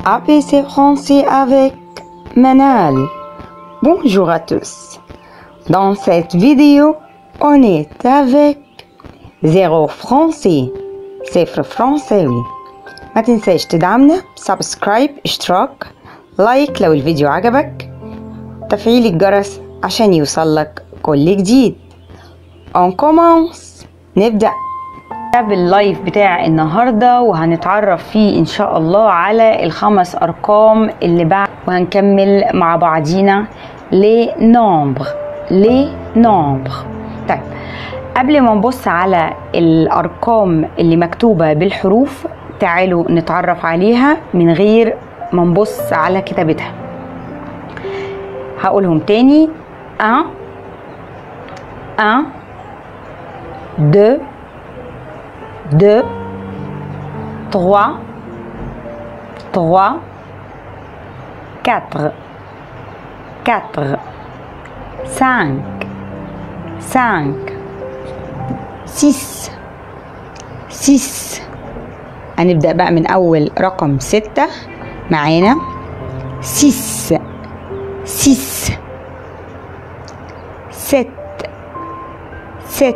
ABC français avec Manal. Bonjour à tous. Dans cette vidéo, on est avec zéro français. صفر فرنساوي ما تنساش تدعمنا سبسكرايب اشتراك لايك لو الفيديو عجبك تفعيل الجرس عشان يوصلك كل جديد on commence نبدأ باللايف بتاع النهاردة وهنتعرف فيه إن شاء الله على الخمس أرقام اللي بعد وهنكمل مع بعضينا لي نومبر لي نومبر طيب قبل ما نبص على الأرقام اللي مكتوبة بالحروف تعالوا نتعرف عليها من غير ما نبص على كتابتها هقولهم تاني 1 1 2 2 3 3 4 4 5 5 6 6 هنبدأ بقى من أول رقم ستة معانا 6 6 7 7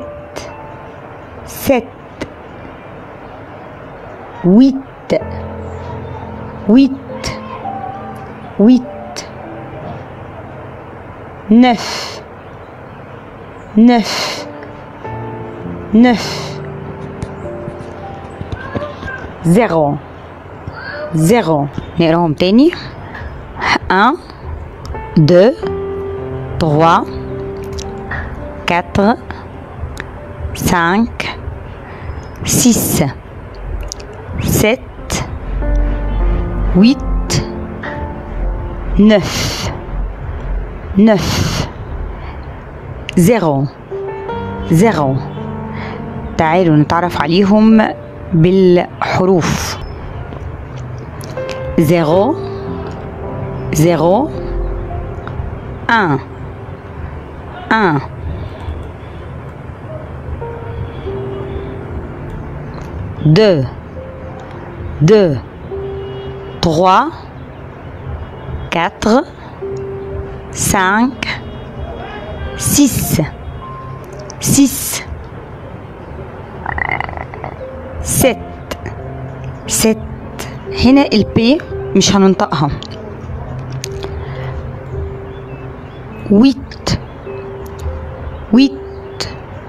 7 8 8 8 9 9 9 0 0 نقراهم تاني 1 2 3 4 5 6 7 8 9 9 0 0 تعالوا نتعرف عليهم بالحروف زيرو زيرو ان ان deux deux trois quatre cinq six six ست ست هنا البي مش هننطقها ويت ويت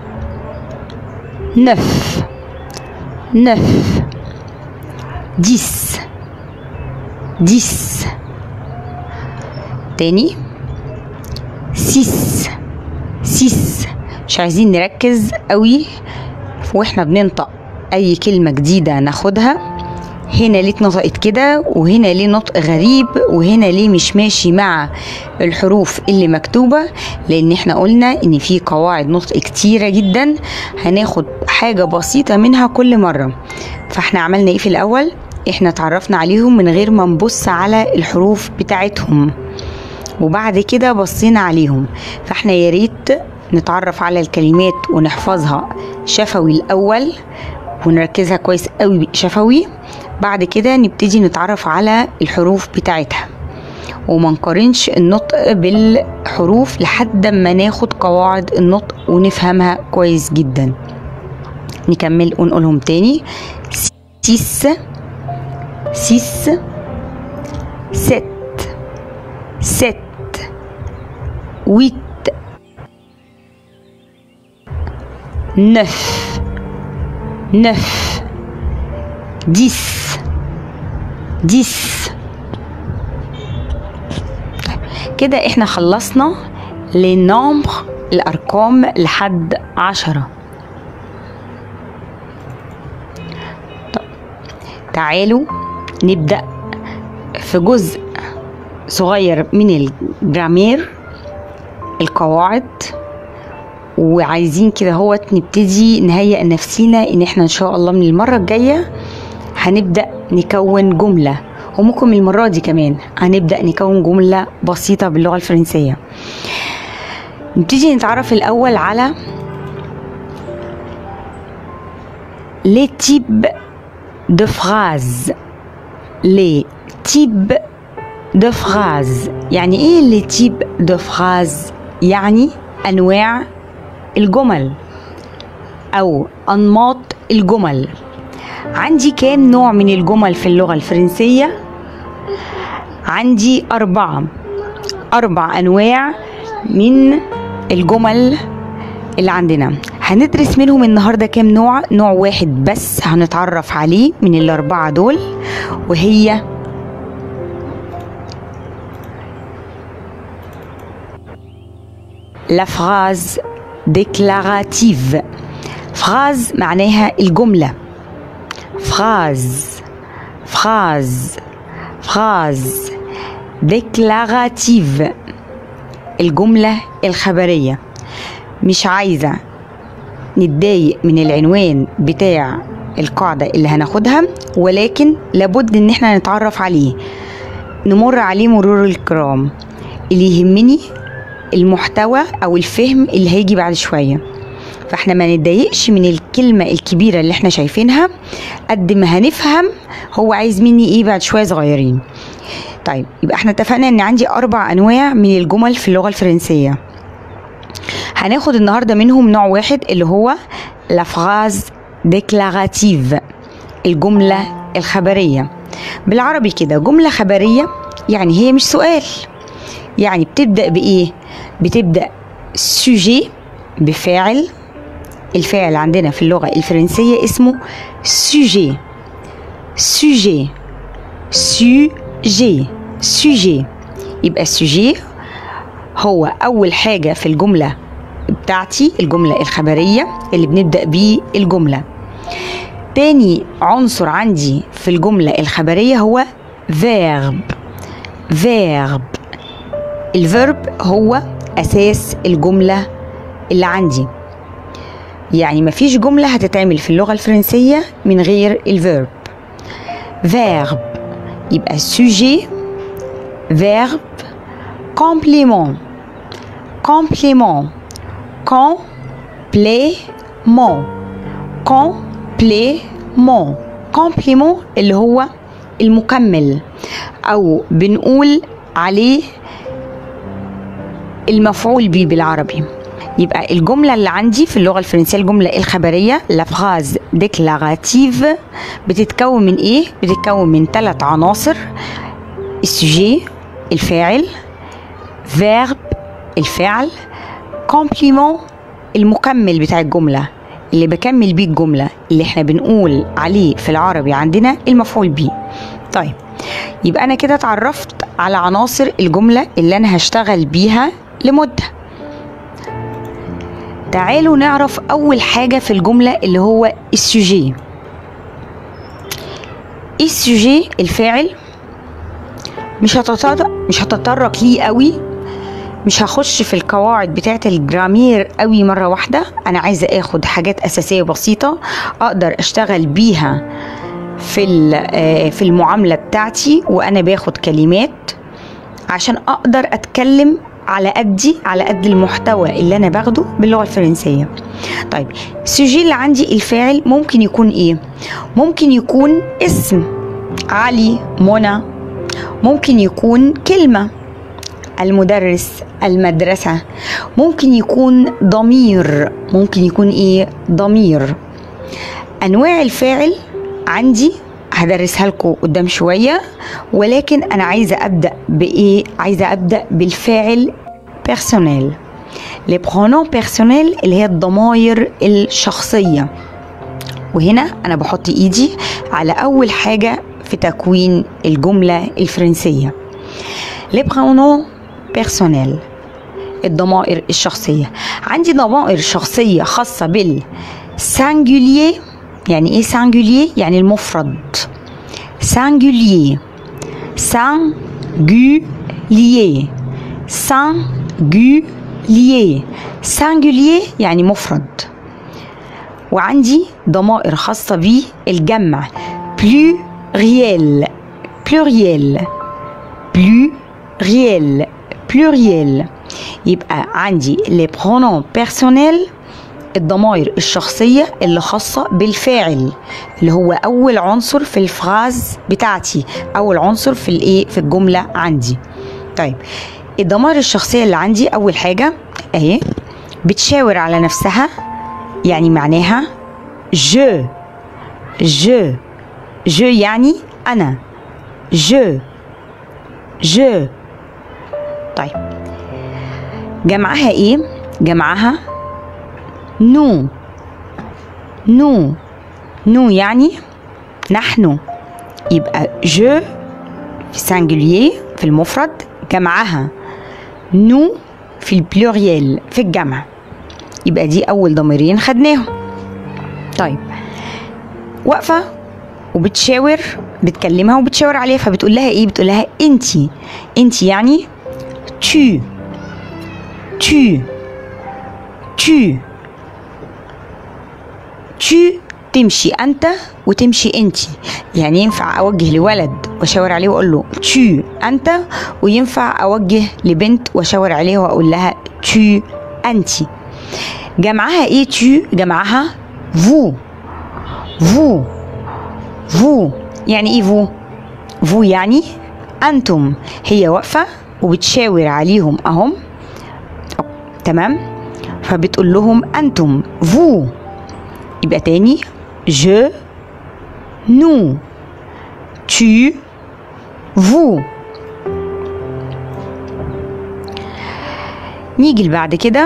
نف نف ديس ديس تاني سيس سيس مش عايزين نركز قوي واحنا بننطق اي كلمة جديدة ناخدها هنا ليه اتنطقت كده وهنا ليه نطق غريب وهنا ليه مش ماشي مع الحروف اللي مكتوبة لان احنا قلنا ان في قواعد نطق كتيرة جدا هناخد حاجة بسيطة منها كل مرة فاحنا عملنا ايه في الاول احنا اتعرفنا عليهم من غير ما نبص على الحروف بتاعتهم وبعد كده بصينا عليهم فاحنا يا ريت نتعرف على الكلمات ونحفظها شفوي الاول ونركزها كويس قوي شفوي بعد كده نبتدي نتعرف على الحروف بتاعتها وما نقارنش النطق بالحروف لحد ما ناخد قواعد النطق ونفهمها كويس جدا نكمل ونقولهم تاني سيس سيس ست ست ويت neuf neuf dix dix كده احنا خلصنا لنومبر الارقام لحد عشرة طب تعالوا نبدأ في جزء صغير من الجرامير القواعد وعايزين كده هوت نبتدي نهيئ نفسينا ان احنا ان شاء الله من المره الجايه هنبدا نكون جمله وممكن من المره دي كمان هنبدا نكون جمله بسيطه باللغه الفرنسيه نبتدي نتعرف الاول على les types de phrases les تيب دو فراز يعني ايه اللي تيب دو فراز يعني انواع الجمل او انماط الجمل عندي كام نوع من الجمل في اللغة الفرنسية عندي أربعة أربع أنواع من الجمل اللي عندنا هندرس منهم النهارده كام نوع نوع واحد بس هنتعرف عليه من الأربعة دول وهي لا فراز ديكلاراتيف فراز معناها الجملة فراز فراز فراز ديكلاراتيف الجملة الخبرية مش عايزة نتضايق من العنوان بتاع القاعدة اللي هناخدها ولكن لابد ان احنا نتعرف عليه نمر عليه مرور الكرام اللي يهمني المحتوى او الفهم اللي هيجي بعد شويه فاحنا ما نتضايقش من الكلمة الكبيرة اللي احنا شايفينها قد ما هنفهم هو عايز مني ايه بعد شوية صغيرين طيب يبقى احنا اتفقنا ان عندي اربع انواع من الجمل في اللغة الفرنسية هناخد النهاردة منهم نوع واحد اللي هو لا فراز ديكلاراتيف الجملة الخبرية بالعربي كده جملة خبرية يعني هي مش سؤال يعني بتبدأ بإيه؟ بتبدأ سوجي بفاعل الفاعل عندنا في اللغة الفرنسية اسمه سوجي سوجي سوجي سوجي يبقى سوجي هو أول حاجة في الجملة بتاعتي الجملة الخبرية اللي بنبدأ بيه الجملة تاني عنصر عندي في الجملة الخبرية هو verb verb الفيرب هو أساس الجملة اللي عندي يعني مفيش جملة هتتعمل في اللغة الفرنسية من غير الفيرب verb يبقى sujet verb complément complément complément complément complément اللي هو المكمل او بنقول عليه المفعول به بالعربي يبقى الجملة اللي عندي في اللغة الفرنسية الجملة الخبرية لا فراز ديكلاراتيف بتتكون من ايه؟ بتتكون من ثلاث عناصر السوجي الفاعل فيرب الفعل كومبليمون المكمل بتاع الجملة اللي بكمل بيه الجملة اللي احنا بنقول عليه في العربي عندنا المفعول به طيب يبقى انا كده اتعرفت على عناصر الجملة اللي انا هشتغل بيها لمدة تعالوا نعرف اول حاجة في الجملة اللي هو السوجي السوجي الفاعل مش هتطرق مش هتطرق ليه قوي مش هخش في القواعد بتاعه الجرامير قوي مره واحده انا عايزه اخد حاجات اساسيه بسيطه اقدر اشتغل بيها في في المعامله بتاعتي وانا باخد كلمات عشان اقدر اتكلم على قدي على قد المحتوى اللي انا باخده باللغه الفرنسيه طيب السوجي اللي عندي الفاعل ممكن يكون ايه ممكن يكون اسم علي منى ممكن يكون كلمه المدرس المدرسة ممكن يكون ضمير ممكن يكون ايه ضمير انواع الفاعل عندي هدرسها لكم قدام شوية ولكن انا عايزة ابدأ بايه عايزة ابدأ بالفاعل بيرسونيل لي برونون بيرسونيل اللي هي الضمائر الشخصية وهنا انا بحط ايدي على اول حاجة في تكوين الجملة الفرنسية لي برونون بيرسونيل الضمائر الشخصية عندي ضمائر شخصية خاصة بالسانجولير يعني ايه سانجولير يعني المفرد سانجولير سانجولير سانجولير سانجولير يعني مفرد وعندي ضمائر خاصة بالجمع pluriel pluriel pluriel pluriel يبقى عندي les pronoms personnels الضمائر الشخصية اللي خاصة بالفاعل اللي هو أول عنصر في الفراز بتاعتي أول عنصر في الإيه في الجملة عندي طيب الضمائر الشخصية اللي عندي أول حاجة أهي بتشاور على نفسها يعني معناها je je je يعني أنا je je طيب جمعها إيه؟ جمعها نو نو نو يعني نحن يبقى جو في سانجولير في المفرد جمعها نو في البلوريال في الجمع يبقى دي أول ضميرين خدناهم طيب واقفة وبتشاور بتكلمها وبتشاور عليها فبتقول لها ايه بتقول لها انتي انتي يعني tu tu tu tu تمشي انت وتمشي انت يعني ينفع اوجه لولد واشاور عليه واقول له tu انت وينفع اوجه لبنت واشاور عليها واقول لها tu انت جمعها ايه tu جمعها vous vous vous يعني ايه vous vous يعني انتم هي واقفه وبتشاور عليهم اهم تمام فبتقول لهم انتم vous يبقى تاني je nous tu vous نيجي اللي بعد كده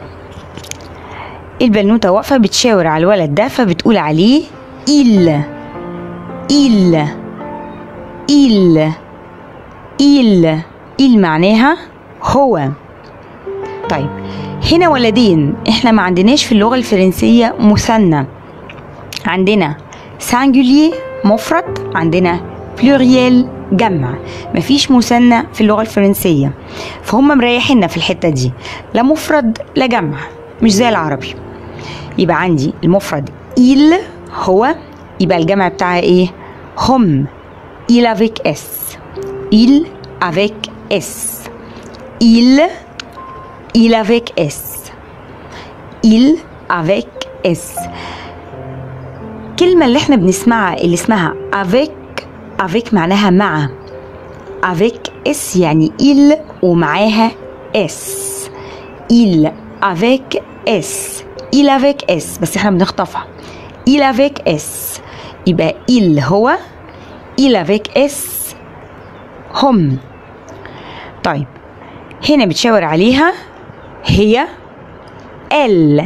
البنوته واقفه بتشاور على الولد ده فبتقول عليه il il il il il معناها هو طيب هنا ولدين احنا ما عندناش في اللغة الفرنسية مثنى عندنا سانجولير مفرد عندنا بلوريال جمع مفيش مثنى في اللغة الفرنسية فهم مريحيننا في الحتة دي لا مفرد لا جمع مش زي العربي يبقى عندي المفرد il هو يبقى الجمع بتاعها ايه هم il avec s il avec s il il avec S. Il avec S. الكلمة اللي احنا بنسمعها اللي اسمها avec avec معناها مع avec S يعني il ومعاها S il avec S il avec S بس احنا بنخطفها il avec S يبقى il هو il avec S هم طيب هنا بتشاور عليها هي ال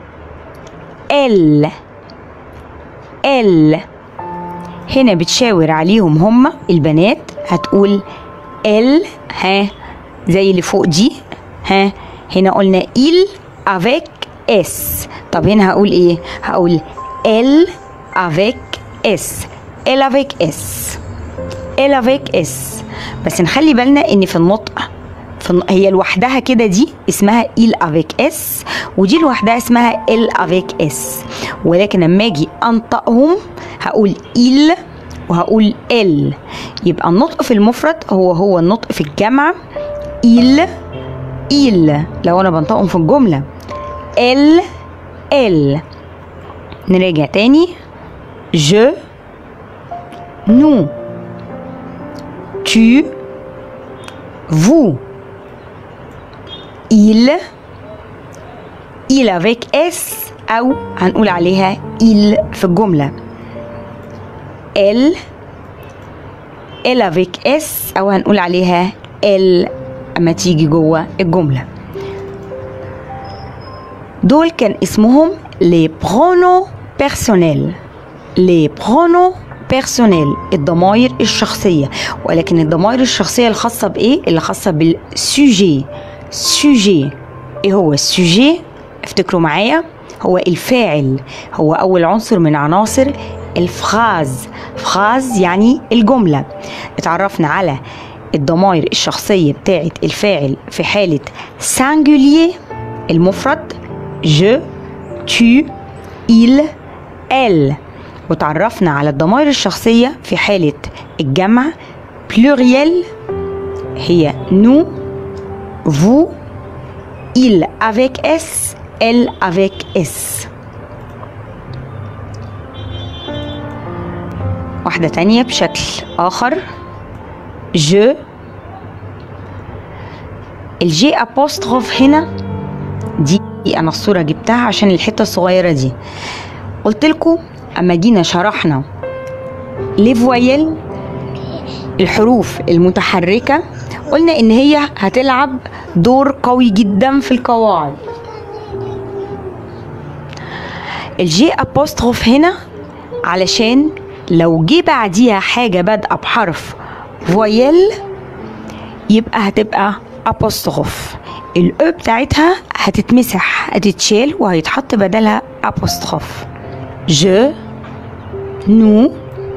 ال ال هنا بتشاور عليهم هما البنات هتقول ال ها زي اللي فوق دي ها هنا قلنا il avec s طب هنا هقول ايه هقول ال avec s ال avec s ال avec s بس نخلي بالنا ان في النطق في هي لوحدها كده دي اسمها il avec s ودي لوحدها اسمها ال avec s ولكن لما اجي انطقهم هقول il وهقول ال يبقى النطق في المفرد هو هو النطق في الجمع il il لو انا بنطقهم في الجمله ال ال نراجع تاني je nous tu vous il il avec s او هنقول عليها il في الجمله elle elle avec s او هنقول عليها elle اما تيجي جوه الجمله دول كان اسمهم les pronoms personnels les pronoms بيرسونيل الضمائر الشخصية ولكن الضمائر الشخصية الخاصة بإيه؟ اللي خاصة بالسوجي سوجي إيه هو السوجي؟ افتكروا معايا هو الفاعل هو أول عنصر من عناصر الفراز فراز يعني الجملة اتعرفنا على الضمائر الشخصية بتاعة الفاعل في حالة سانجولير المفرد je tu il elle وتعرفنا على الضمائر الشخصية في حالة الجمع pluriel هي nous vous il avec s L avec S واحدة تانية بشكل آخر je الجي apostrophe هنا دي أنا الصورة جبتها عشان الحتة الصغيرة دي قلت لكم أما جينا شرحنا لي فويل الحروف المتحركة قلنا إن هي هتلعب دور قوي جدا في القواعد الجي apostrophe هنا علشان لو جه بعديها حاجة بادئة بحرف فويل يبقى هتبقى apostrophe الاو بتاعتها هتتمسح هتتشال وهيتحط بدلها apostrophe je nous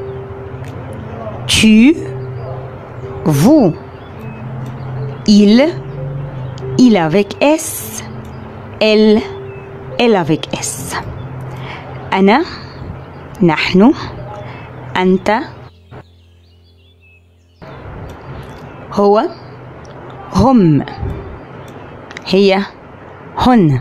tu vous il il avec S elle elle avec S أنا نحن أنت هو هم هي هن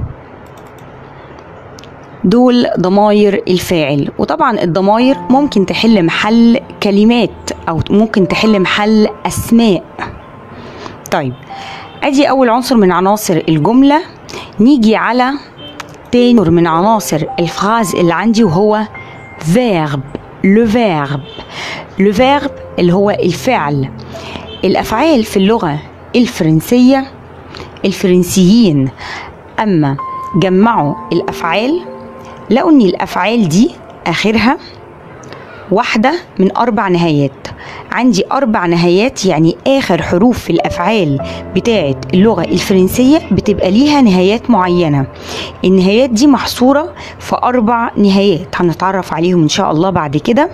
دول ضماير الفاعل وطبعا الضماير ممكن تحل محل كلمات او ممكن تحل محل اسماء طيب ادي اول عنصر من عناصر الجمله نيجي على تاني من عناصر الفراز اللي عندي وهو verb le verb le verb اللي هو الفعل الافعال في اللغه الفرنسيه الفرنسيين اما جمعوا الافعال لقوا ان الافعال دي اخرها واحده من اربع نهايات عندي اربع نهايات يعني اخر حروف في الافعال بتاعه اللغه الفرنسيه بتبقى ليها نهايات معينه النهايات دي محصوره في اربع نهايات هنتعرف عليهم ان شاء الله بعد كده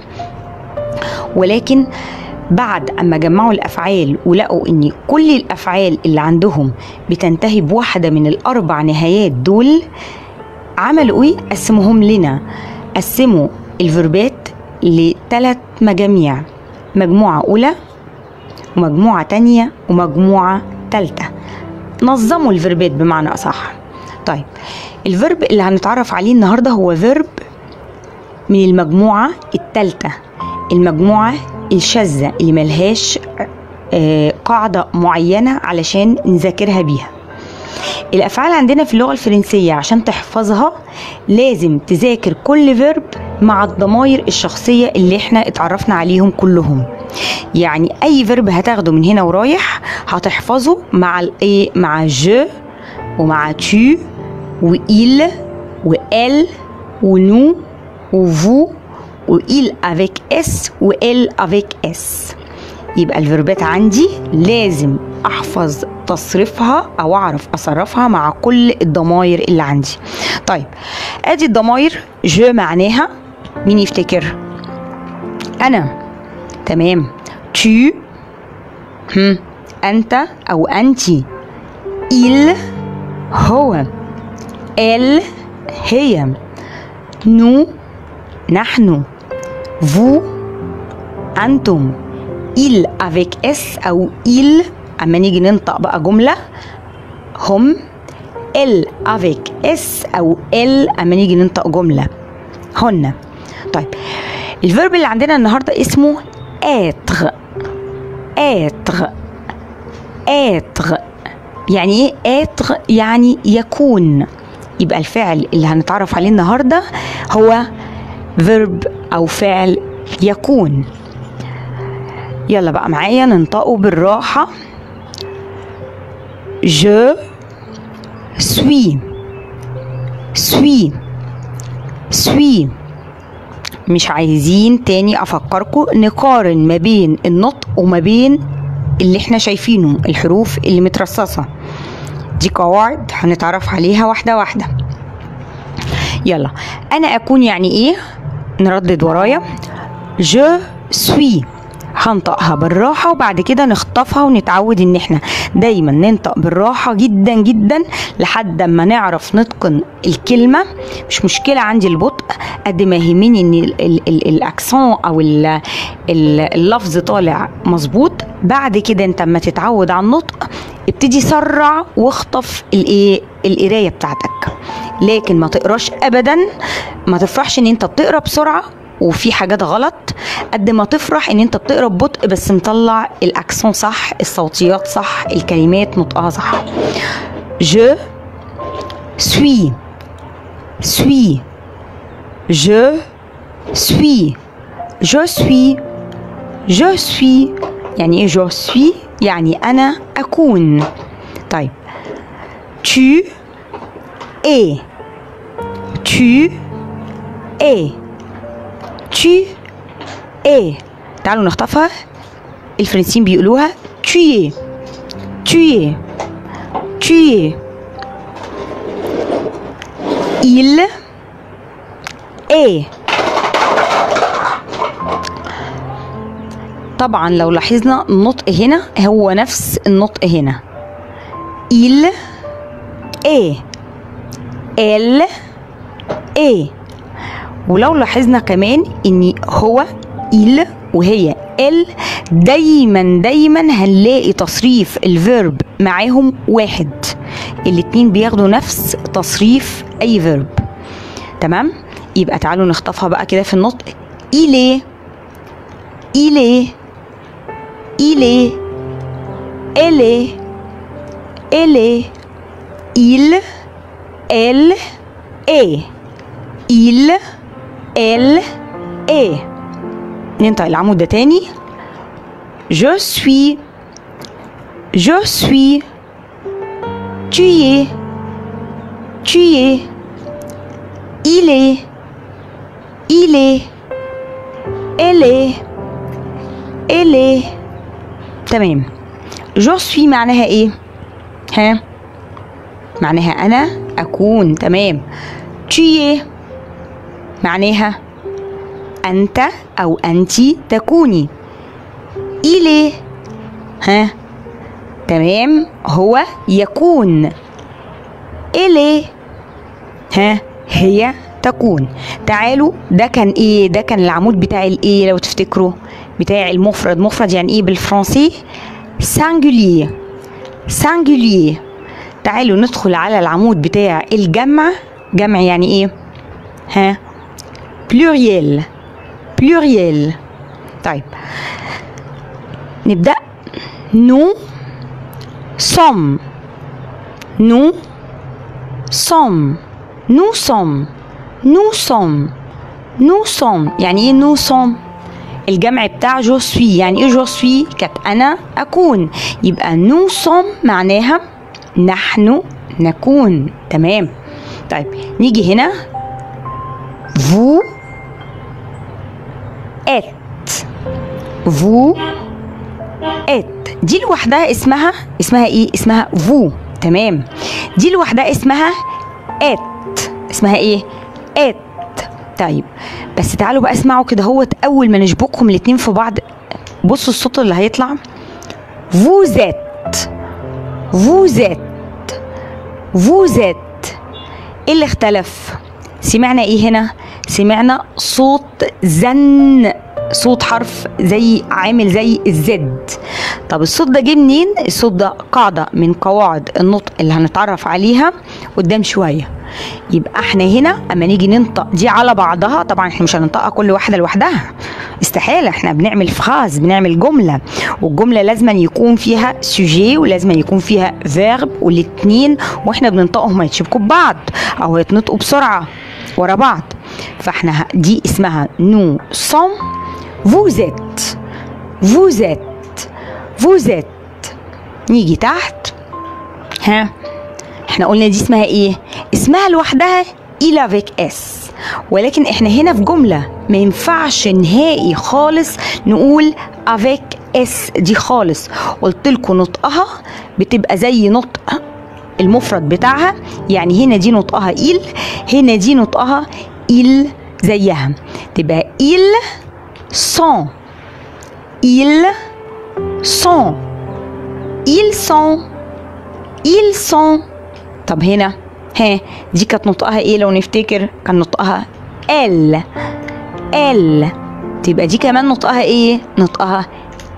ولكن بعد اما جمعوا الافعال ولقوا ان كل الافعال اللي عندهم بتنتهي بواحده من الاربع نهايات دول عملوا ايه قسموهم لنا قسموا الفيربات لثلاث مجاميع مجموعة أولى ومجموعة تانية ومجموعة تالتة نظموا الفيربات بمعنى أصح طيب الفيرب اللي هنتعرف عليه النهاردة هو فيرب من المجموعة التالتة المجموعة الشاذة اللي ملهاش آه، قاعدة معينة علشان نذاكرها بيها الافعال عندنا في اللغه الفرنسيه عشان تحفظها لازم تذاكر كل فيرب مع الضماير الشخصيه اللي احنا اتعرفنا عليهم كلهم يعني اي فيرب هتاخده من هنا ورايح هتحفظه مع الايه مع جو ومع tu وإل وإل ونو وفو وإل avec اس وإل avec اس يبقى الفيربات عندي لازم احفظ تصريفها او اعرف اصرفها مع كل الضماير اللي عندي طيب ادي الضماير جو معناها مين يفتكر انا تمام tu هم انت او انتي il هو elle هي nous نحن vous انتم il avec s او il اما نيجي ننطق بقى جمله هم ال avec اس او ال اما نيجي ننطق جمله هن طيب الفيرب اللي عندنا النهارده اسمه être être être يعني ايه être يعني يكون يبقى الفعل اللي هنتعرف عليه النهارده هو فيرب او فعل يكون يلا بقى معايا ننطقه بالراحه je suis suis suis مش عايزين تاني افكركم نقارن ما بين النطق وما بين اللي احنا شايفينه الحروف اللي مترصصة دي قواعد هنتعرف عليها واحدة واحدة يلا انا اكون يعني ايه نردد ورايا je suis هنطقها بالراحة وبعد كده نخطفها ونتعود ان احنا دايما ننطق بالراحة جدا جدا لحد ما نعرف نتقن الكلمة مش مشكلة عندي البطء قد ما يهمني ان الاكسون او ال ال اللفظ طالع مظبوط بعد كده انت اما تتعود على النطق ابتدي سرع واخطف الايه القرايه بتاعتك لكن ما تقراش ابدا ما تفرحش ان انت بتقرا بسرعه وفي حاجات غلط قد ما تفرح ان انت بتقرا ببطء بس مطلع الاكسون صح الصوتيات صح الكلمات نطقها صح je suis suis je suis je suis je suis يعني ايه je suis يعني انا اكون طيب tu es tu es tu es تعالوا نخطفها الفرنسيين بيقولوها tu es tu es tu es il est طبعا لو لاحظنا النطق هنا هو نفس النطق هنا il est elle est ولو لاحظنا كمان ان هو il وهي ال دايما دايما هنلاقي تصريف الفيرب معاهم واحد الاتنين بياخدوا نفس تصريف اي فيرب تمام يبقى تعالوا نخطفها بقى كده في النطق il est il est il est elle est elle est il elle est il elle est ننطق العمود ده تاني je suis je suis tu es tu es il est il est elle est elle est تمام je suis معناها ايه ها معناها انا اكون تمام tu es معناها انت او انت تكوني il est ها تمام هو يكون elle est ها هي تكون تعالوا ده كان ايه ده كان العمود بتاع الايه لو تفتكروا بتاع المفرد مفرد يعني ايه بالفرنسي singulier singulier تعالوا ندخل على العمود بتاع الجمع جمع يعني ايه ها pluriel pluriel طيب نبدأ nous sommes nous sommes nous sommes nous sommes nous sommes يعني ايه nous sommes الجمع بتاع جو سوي يعني ايه جو سوي كانت انا اكون يبقى نو سوم معناها نحن نكون تمام طيب نيجي هنا vous êtes vous êtes دي لوحدها اسمها اسمها ايه اسمها vous تمام دي لوحدها اسمها ات اسمها ايه ات طيب بس تعالوا بقى اسمعوا كده هوت اول ما نشبكهم الاتنين في بعض بصوا الصوت اللي هيطلع vous êtes vous êtes vous êtes ايه اللي اختلف سمعنا ايه هنا سمعنا صوت زن صوت حرف زي عامل زي الزد طب الصوت ده جه منين الصوت ده قاعدة من قواعد النطق اللي هنتعرف عليها قدام شوية يبقى احنا هنا اما نيجي ننطق دي على بعضها طبعا احنا مش هننطقها كل واحده لوحدها استحاله احنا بنعمل فراز بنعمل جمله والجمله لازم يكون فيها سوجي ولازم يكون فيها فيرب والاتنين واحنا بننطقهم هيتشبكوا ببعض او هيتنطقوا بسرعه ورا بعض فاحنا دي اسمها نو سوم vous êtes vous êtes vous êtes نيجي تحت ها احنا قلنا دي اسمها ايه اسمها لوحدها il avec s ولكن احنا هنا في جمله ما ينفعش نهائي خالص نقول avec s دي خالص قلت لكم نطقها بتبقى زي نطق المفرد بتاعها يعني هنا دي نطقها il هنا دي نطقها il زيها تبقى il sont ils sont ils sont ils sont طب هنا ها دي كانت نطقها ايه لو نفتكر كان نطقها ال ال تبقى دي كمان نطقها ايه نطقها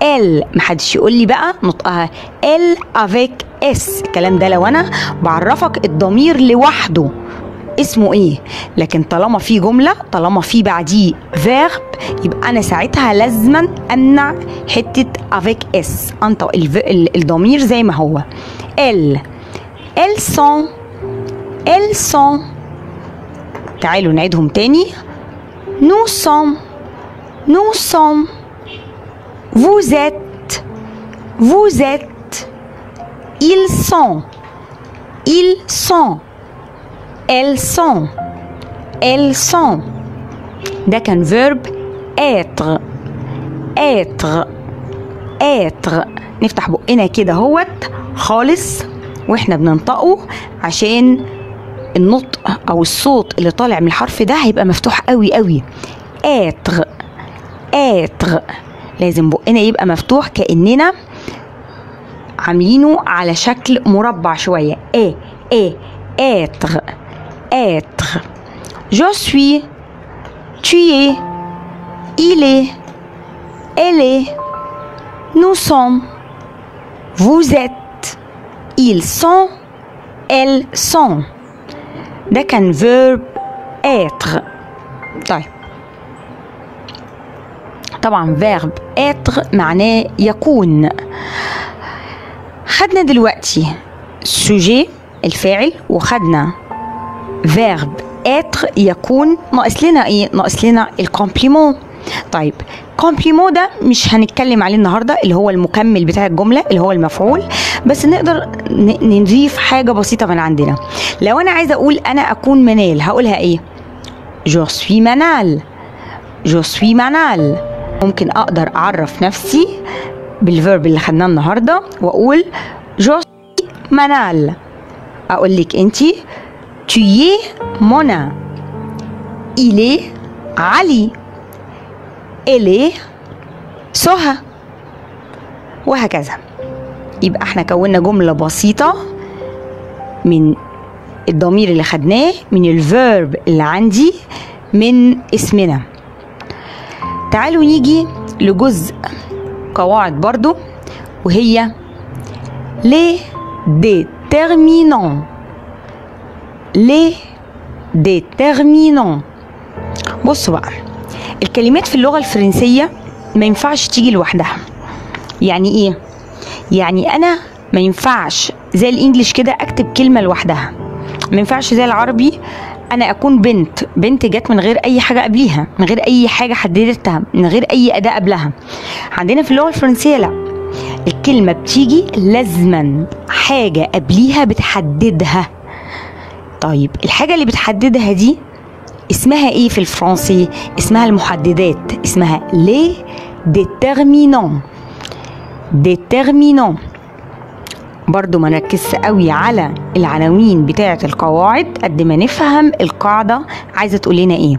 ال محدش يقول لي بقى نطقها ال افيك اس الكلام ده لو انا بعرفك الضمير لوحده اسمه ايه لكن طالما في جمله طالما في بعديه فيرب يبقى انا ساعتها لازما امنع حته افيك اس انطق الف- ال- الضمير زي ما هو ال elles sont elles sont تعالوا نعيدهم تاني nous sommes nous sommes vous êtes vous êtes ils sont ils sont elles sont elles sont ده كان verb être être être نفتح بقنا كده هوت خالص واحنا بننطقه عشان النطق او الصوت اللي طالع من الحرف ده هيبقى مفتوح قوي قوي être être لازم بقنا يبقى مفتوح كاننا عاملينه على شكل مربع شويه ايه ايه être être je suis tu es il est elle est nous sommes vous êtes ils sont elles sont ده كان verb être طيب طبعا verb être معناه يكون خدنا دلوقتي sujet الفاعل وخدنا verb être يكون ناقص لنا ايه ناقص لنا الكومبليمون طيب كومبليمون ده مش هنتكلم عليه النهارده اللي هو المكمل بتاع الجمله اللي هو المفعول بس نقدر ن- نضيف حاجه بسيطه من عندنا لو انا عايزه اقول انا اكون منال هقولها ايه جو سوي منال جو سوي منال ممكن اقدر اعرف نفسي بالفيرب اللي خدناه النهارده واقول جو سوي منال اقول لك انتي tu es Mona il est علي elle est سهى وهكذا يبقى احنا كونا جملة بسيطة من الضمير اللي خدناه من الفيرب اللي عندي من اسمنا تعالوا نيجي لجزء قواعد برضو وهي les déterminants les déterminants بصوا بقى الكلمات في اللغة الفرنسية ما ينفعش تيجي لوحدها يعني ايه يعني انا ما ينفعش زي الانجليش كده اكتب كلمة لوحدها ما ينفعش زي العربي انا اكون بنت بنت جت من غير اي حاجة قبليها من غير اي حاجة حددتها من غير اي اداة قبلها عندنا في اللغة الفرنسية لا الكلمة بتيجي لازما حاجة قبليها بتحددها طيب الحاجة اللي بتحددها دي اسمها ايه في الفرنسي اسمها المحددات اسمها لي ديترمينون ديترمينون برضو ما نركزش قوي على العناوين بتاعة القواعد قد ما نفهم القاعدة عايزة تقول لنا ايه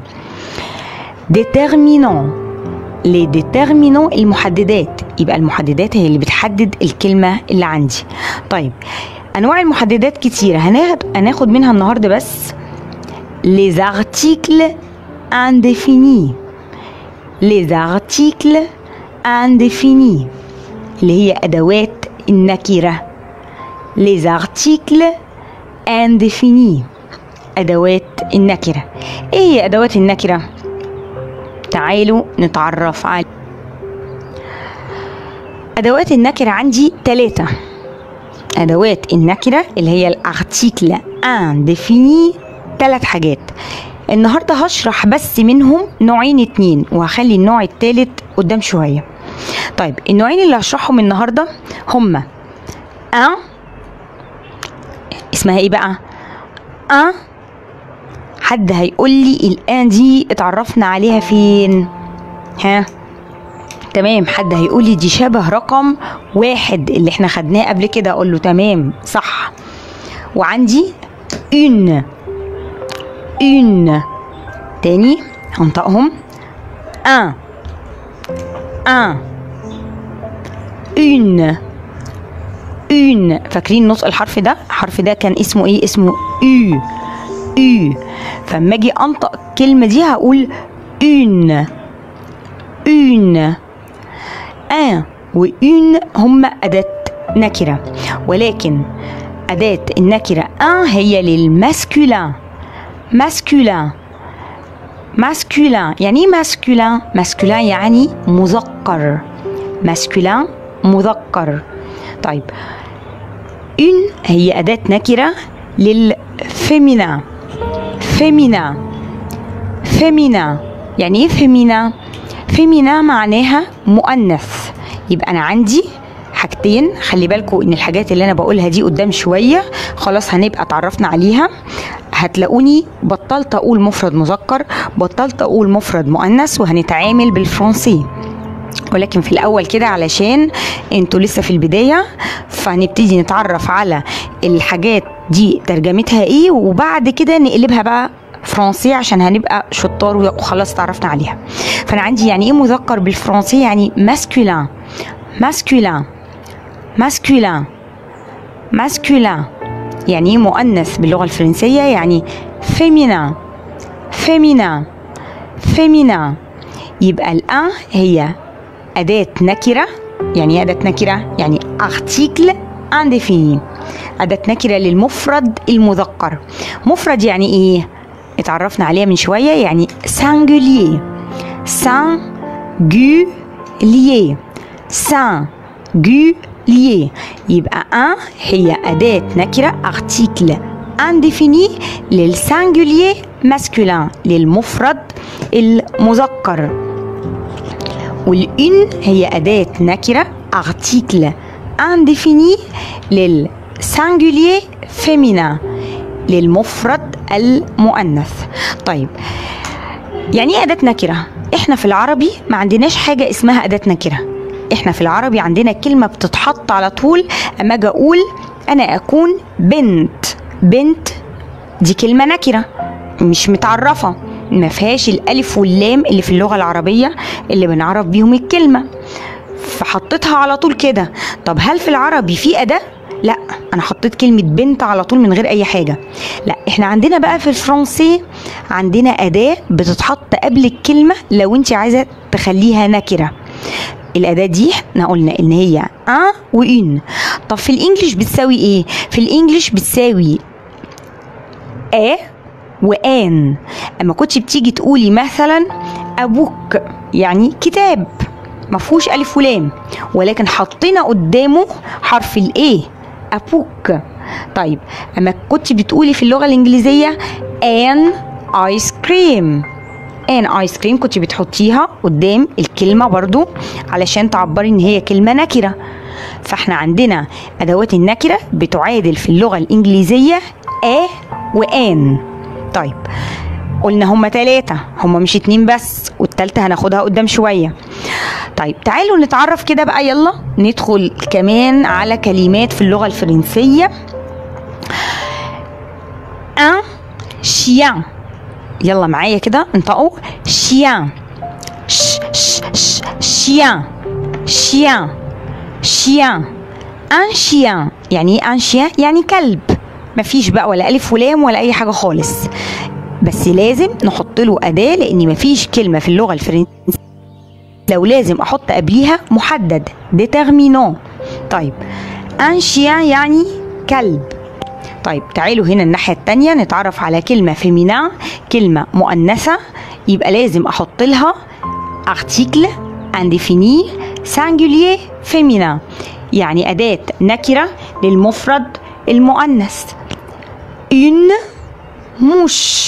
ديترمينون لي ديترمينون المحددات يبقى المحددات هي اللي بتحدد الكلمة اللي عندي طيب انواع المحددات كتيرة هناخد هناخد منها النهاردة بس les articles indéfinis les articles indéfinis اللي هي أدوات النكرة les articles indéfinis أدوات النكرة إيه هي أدوات النكرة؟ تعالوا نتعرف على أدوات النكرة عندي ثلاثة أدوات النكرة اللي هي الارتيكل انديفيني ثلاث حاجات النهاردة هشرح بس منهم نوعين اتنين وهخلي النوع التالت قدام شوية طيب النوعين اللي هشرحهم النهاردة هما ان اسمها ايه بقى ان حد هيقول لي الان دي اتعرفنا عليها فين ها تمام حد هيقول لي دي شبه رقم واحد اللي احنا خدناه قبل كده اقول له تمام صح وعندي une une تاني هنطقهم un un une une فاكرين نطق الحرف ده الحرف ده كان اسمه ايه اسمه u u فلما اجي انطق الكلمه دي هقول une une un وأون هم أداة نكرة ولكن أداة النكرة أن هي للماسكولين ماسكولين ماسكولين يعني ايه ماسكولين ماسكولين يعني مذكر ماسكولين مذكر طيب اون هي أداة نكرة للفيمينا فيمينا فيمينا يعني ايه فيمينا فيمينا معناها مؤنث يبقى انا عندي حاجتين خلي بالكم ان الحاجات اللي انا بقولها دي قدام شويه خلاص هنبقى اتعرفنا عليها هتلاقوني بطلت اقول مفرد مذكر بطلت اقول مفرد مؤنث وهنتعامل بالفرنسي ولكن في الاول كده علشان انتوا لسه في البدايه فهنبتدي نتعرف على الحاجات دي ترجمتها ايه وبعد كده نقلبها بقى فرنسي عشان هنبقى شطار وخلاص تعرفنا عليها فانا عندي يعني ايه مذكر بالفرنسي يعني ماسكولين ماسكولين ماسكولين ماسكولين يعني ايه مؤنث باللغه الفرنسيه يعني فيمينا فيمينا فيمينا يبقى الان هي أداة نكرة يعني ايه أداة نكرة يعني article indéfini أداة نكرة للمفرد المذكر مفرد يعني إيه اتعرفنا عليها من شوية يعني singulier singulier singulier يبقى un هي أداة نكرة article indéfini للسنجولير masculin للمفرد المذكر والإن هي أداة نكرة article indéfini للسنجولير féminin للمفرد المؤنث طيب يعني ايه أداة نكرة؟ احنا في العربي ما عندناش حاجة اسمها أداة نكرة احنا في العربي عندنا كلمة بتتحط على طول اما اجي اقول انا اكون بنت بنت دي كلمة نكرة مش متعرفة ما فيهاش الالف واللام اللي في اللغة العربية اللي بنعرف بيهم الكلمة فحطيتها على طول كده طب هل في العربي في أداة؟ لا انا حطيت كلمة بنت على طول من غير اي حاجة لا احنا عندنا بقى في الفرنسي عندنا أداة بتتحط قبل الكلمة لو انت عايزة تخليها نكرة الأداة دي احنا قلنا إن هي ان وإن طب في الإنجليش بتساوي إيه؟ في الإنجليش بتساوي آ وآن أما كنتش بتيجي تقولي مثلا أبوك يعني كتاب مفهوش ألف ولام ولكن حطينا قدامه حرف الإيه أبوك طيب أما كنت بتقولي في اللغة الإنجليزية آن آيس كريم ان ايس كريم كنت بتحطيها قدام الكلمة برضو علشان تعبري ان هي كلمة نكرة فاحنا عندنا ادوات النكرة بتعادل في اللغة الانجليزية ا وان طيب قلنا هما تلاتة هما مش اتنين بس والتالتة هناخدها قدام شوية طيب تعالوا نتعرف كده بقى يلا ندخل كمان على كلمات في اللغة الفرنسية un chien يلا معايا كده انطقوا chien ش ش ش chien chien chien un chien يعني ايه un chien يعني كلب مفيش بقى ولا الف ولام ولا اي حاجه خالص بس لازم نحط له اداه لان مفيش كلمه في اللغه الفرنسيه لو لازم احط قبليها محدد ديترمينون طيب un chien يعني كلب طيب تعالوا هنا الناحية التانية نتعرف على كلمة فيمينا كلمة مؤنثة يبقى لازم أحط لها article indéfini singulier féminin يعني أداة نكرة للمفرد المؤنث une mouche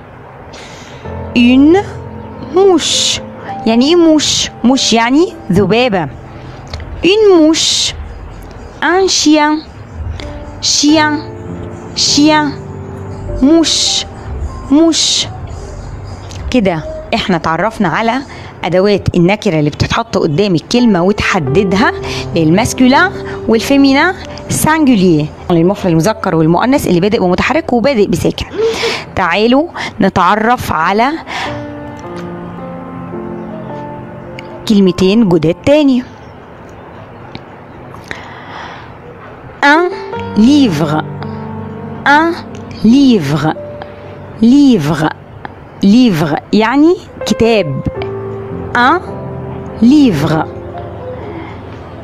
une mouche يعني ايه موش موش يعني ذبابة une mouche un chien chien chien موش موش كده احنا تعرفنا على ادوات النكره اللي بتتحط قدام الكلمه وتحددها للماسكولين والفيمينا سانجولير للمفرد المذكر والمؤنث اللي بادئ بمتحرك وبادئ بساكن تعالوا نتعرف على كلمتين جداد تاني un livre un livre livre livre يعني كتاب un livre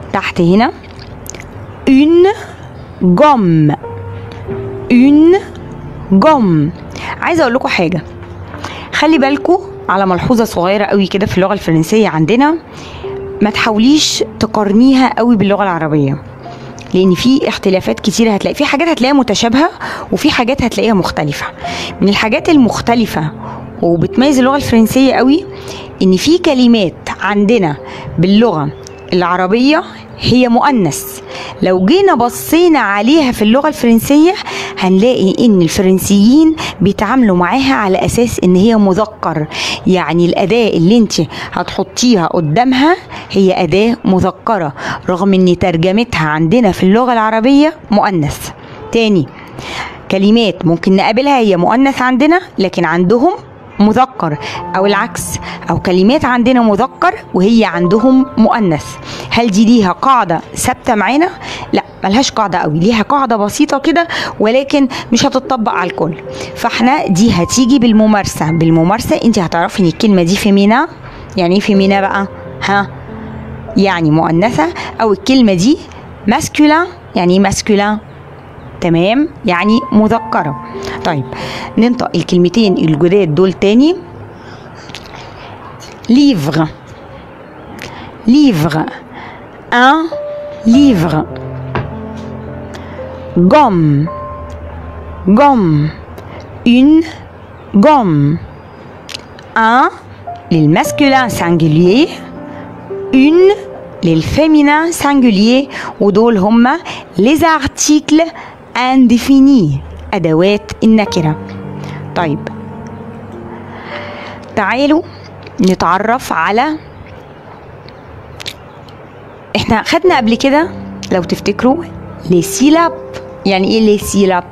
تحت هنا une gomme une gomme عايزه اقول لكم حاجه خلي بالكم على ملحوظه صغيره قوي كده في اللغه الفرنسيه عندنا ما تحاوليش تقارنيها قوي باللغه العربيه لان في اختلافات كتيره هتلاقي في حاجات هتلاقيها متشابهه وفي حاجات هتلاقيها مختلفه من الحاجات المختلفه وبتميز اللغه الفرنسيه قوي ان في كلمات عندنا باللغه العربيه هي مؤنث لو جينا بصينا عليها في اللغه الفرنسيه هنلاقي ان الفرنسيين بيتعاملوا معاها على اساس ان هي مذكر يعني الاداه اللي انت هتحطيها قدامها هي اداه مذكره رغم ان ترجمتها عندنا في اللغه العربيه مؤنث تاني كلمات ممكن نقابلها هي مؤنث عندنا لكن عندهم مذكر او العكس او كلمات عندنا مذكر وهي عندهم مؤنث هل دي ليها قاعده ثابته معانا لا ملهاش قاعده قوي ليها قاعده بسيطه كده ولكن مش هتطبق على الكل فاحنا دي هتيجي بالممارسه بالممارسه انت هتعرفي ان الكلمه دي فيمينا يعني ايه فيمينا بقى ها يعني مؤنثه او الكلمه دي ماسكولا يعني ايه ماسكولا تمام يعني مذكرة طيب ننطق الكلمتين الجداد دول تاني livre livre un livre gomme gomme une gomme un للماسكولين singulier une للفيمينين singulier ودول هما les articles indéfinis أدوات النكرة طيب تعالوا نتعرف على احنا خدنا قبل كده لو تفتكروا لي سيلاب يعني ايه لي سيلاب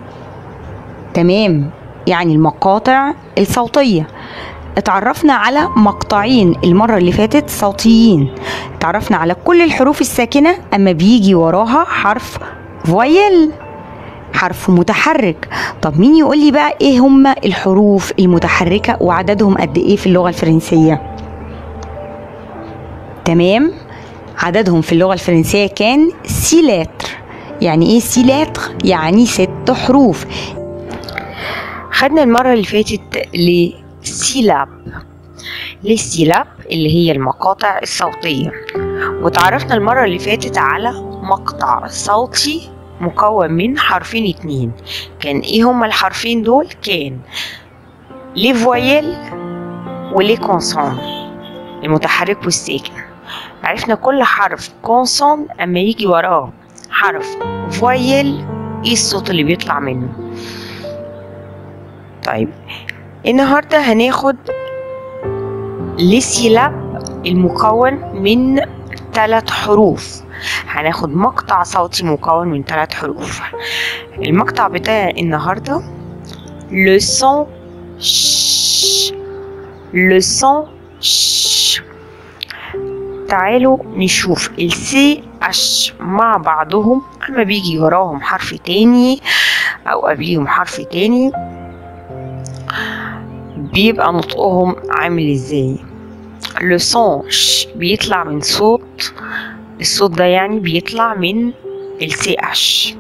تمام يعني المقاطع الصوتية اتعرفنا على مقطعين المرة اللي فاتت صوتيين اتعرفنا على كل الحروف الساكنة أما بيجي وراها حرف فويل حرف متحرك طب مين يقول لي بقى ايه هما الحروف المتحركة وعددهم قد ايه في اللغة الفرنسية تمام عددهم في اللغة الفرنسية كان سي لتر يعني ايه سي لتر يعني ست حروف خدنا المرة اللي فاتت لسيلاب للسيلاب اللي هي المقاطع الصوتية وتعرفنا المرة اللي فاتت على مقطع صوتي مكون من حرفين اتنين كان ايه هما الحرفين دول كان لي فويل ولي كونسون المتحرك والساكن عرفنا كل حرف كونسون اما يجي وراه حرف فويل ايه الصوت اللي بيطلع منه طيب النهارده هناخد لسيلاب المكون من ثلاث حروف هناخد مقطع صوتي مكون من ثلاث حروف المقطع بتاع النهارده le son ش le son ش تعالوا نشوف السي اش مع بعضهم اما بيجي وراهم حرف تاني او قبليهم حرف تاني بيبقى نطقهم عامل ازاي لو سون ش بيطلع من صوت الصوت ده يعني بيطلع من السي اش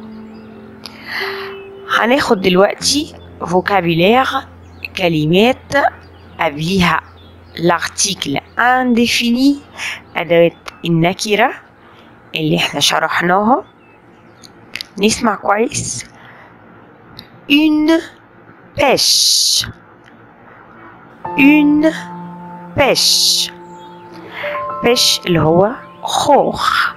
هناخد دلوقتي فوكابيلير كلمات قبليها لارتيكل انديفيني أدوات النكرة اللي احنا شرحناها نسمع كويس une pêche une pêche pêche اللي هو خوخ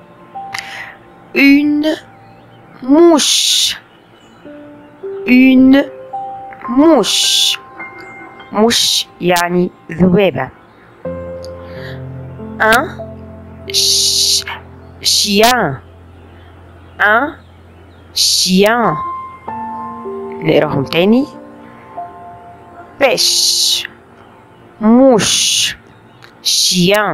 une mouche une mouche مش يعني ذبابة un ch- chien un chien نقراهم تاني pêche mouche chien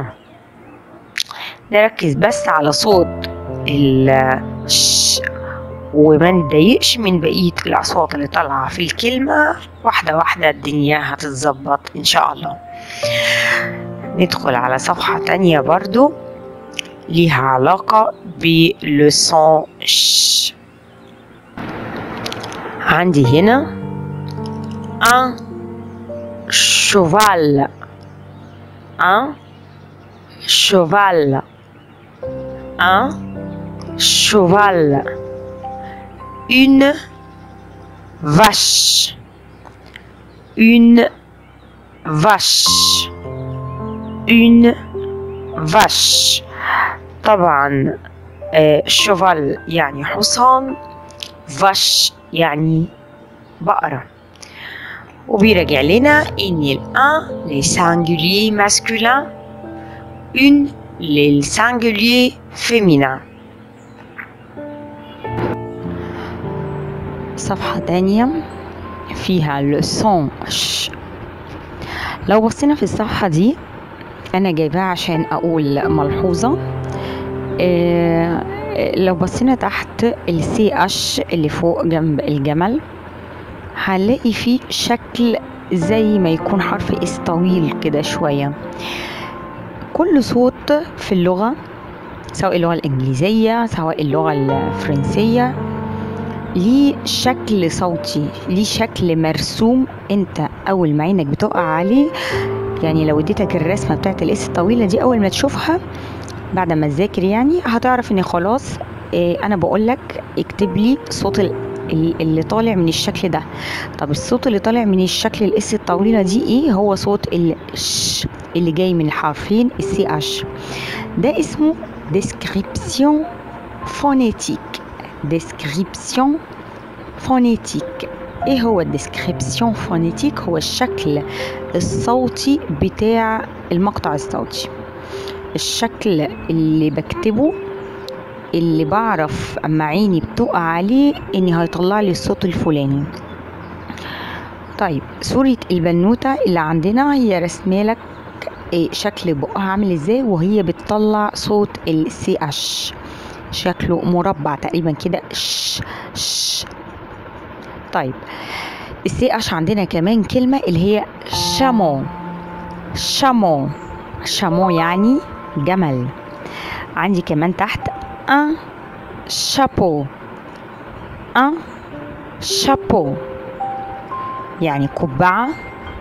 نركز بس على صوت ال ش وما نتضايقش من بقية الأصوات اللي طالعة في الكلمة واحدة واحدة الدنيا هتتظبط إن شاء الله ندخل على صفحة تانية برضو ليها علاقة بلسون ش عندي هنا un cheval un cheval un cheval une vache une vache une vache طبعا آه شوفال يعني حصان vache يعني بقرة وبيرجع لنا إن ال un les singuliers masculins une les singuliers féminins صفحة تانية فيها لسون ش لو بصينا في الصفحة دي أنا جايباها عشان أقول ملحوظة آه، لو بصينا تحت السي اش اللي فوق جنب الجمل هنلاقي فيه شكل زي ما يكون حرف اس طويل كده شوية كل صوت في اللغة سواء اللغة الإنجليزية سواء اللغة الفرنسية ليه شكل صوتي ليه شكل مرسوم انت اول ما عينك بتقع عليه يعني لو اديتك الرسمه بتاعت الاس الطويله دي اول ما تشوفها بعد ما تذاكر يعني هتعرف ان خلاص إيه انا بقول لك اكتب لي صوت ال- ال- اللي طالع من الشكل ده طب الصوت اللي طالع من الشكل الاس الطويله دي ايه هو صوت الش اللي جاي من الحرفين السي اش ده اسمه description phonétique description phonétique ايه هو الديسكريبسيون فونيتيك هو الشكل الصوتي بتاع المقطع الصوتي الشكل اللي بكتبه اللي بعرف اما عيني بتقع عليه اني هيطلع لي الصوت الفلاني طيب صورة البنوتة اللي عندنا هي رسمالك إيه شكل بقها عامل ازاي وهي بتطلع صوت السي اش شكله مربع تقريبا كده ش ش طيب السي اش عندنا كمان كلمة اللي هي شامو شامو شامو يعني جمل عندي كمان تحت ان شابو ان شابو يعني قبعة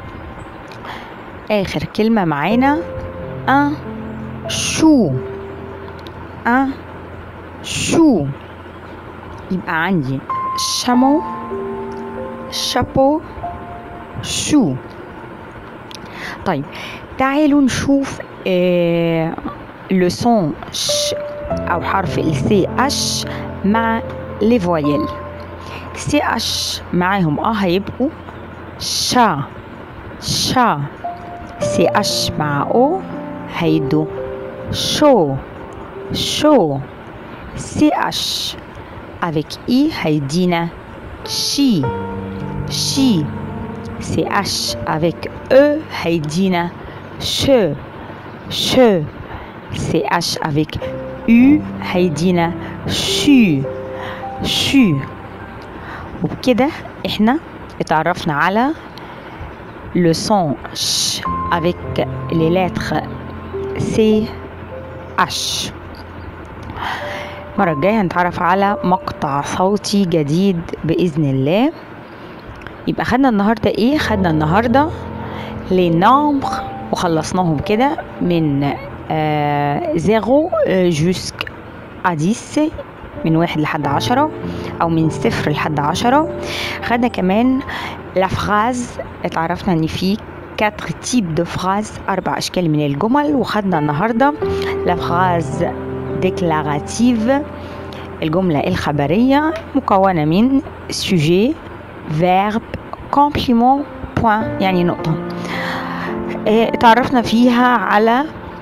آخر كلمة معانا ان شو ان شو يبقى عندي شامو شابو شو طيب تعالوا نشوف آه لو سون ش او حرف السي اش مع لي فويل سي اش معاهم اه هيبقوا شا شا سي اش مع او هيدوا شو شو سي اش avec i هيدينا شي شي سي اش avec e هيدينا che che سي اش avec u هيدينا شو شو وبكده احنا اتعرفنا على le son sh avec les lettres C H المرة الجاية هنتعرف على مقطع صوتي جديد بإذن الله يبقى خدنا النهاردة ايه خدنا النهاردة les nombres وخلصناهم كده من آه زيرو جوسك عديس من واحد لحد عشرة أو من صفر لحد عشرة خدنا كمان لا فراز اتعرفنا ان في كاتر تيب دو فراز أربع أشكال من الجمل وخدنا النهاردة لا فراز ديكلاراتيف الجملة الخبرية مكونة من sujet verb complément point يعني نقطة اه، اتعرفنا فيها على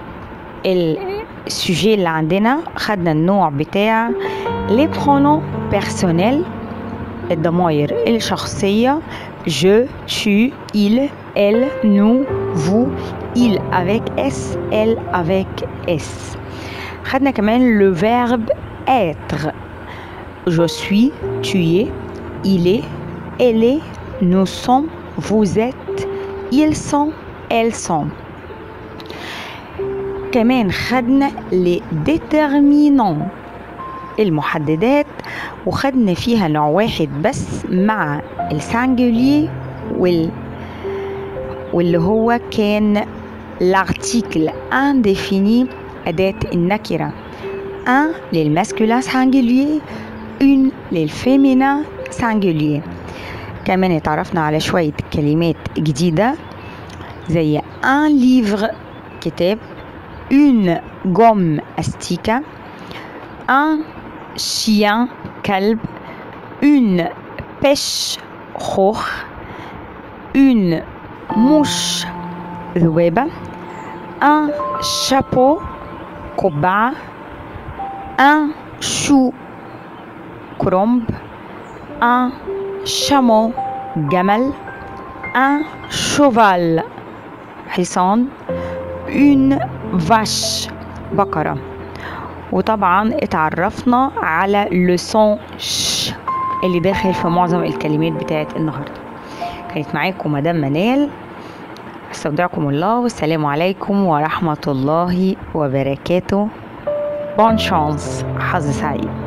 السوجي اللي عندنا خدنا النوع بتاع لي برونو بيرسونيل الضمائر الشخصية je, tu, il, elle, nous, vous, il avec S, elle avec S. خدنا كمان le verbe être. Je suis, tu es, il est, elle est, nous sommes, vous êtes, ils sont, elles sont. وكمان خدنا لي ديترمينون المحددات وخدنا فيها نوع واحد بس مع السانجولي وال واللي هو كان l'article indéfini أداة النكرة un للماسكولين singulier une للفيمينا singulier كمان اتعرفنا على شوية كلمات جديدة زي un livre كتاب une gomme أستيكة un chien كلب une pêche خوخ une mouche ذبابة un chapeau قبعة un chou كرنب un chameau جمل un cheval حصان une vache بقرة وطبعا اتعرفنا على لسون ش اللي داخل في معظم الكلمات بتاعت النهارده كانت معاكم مدام منال استودعكم الله والسلام عليكم ورحمة الله وبركاته بون شانس حظ سعيد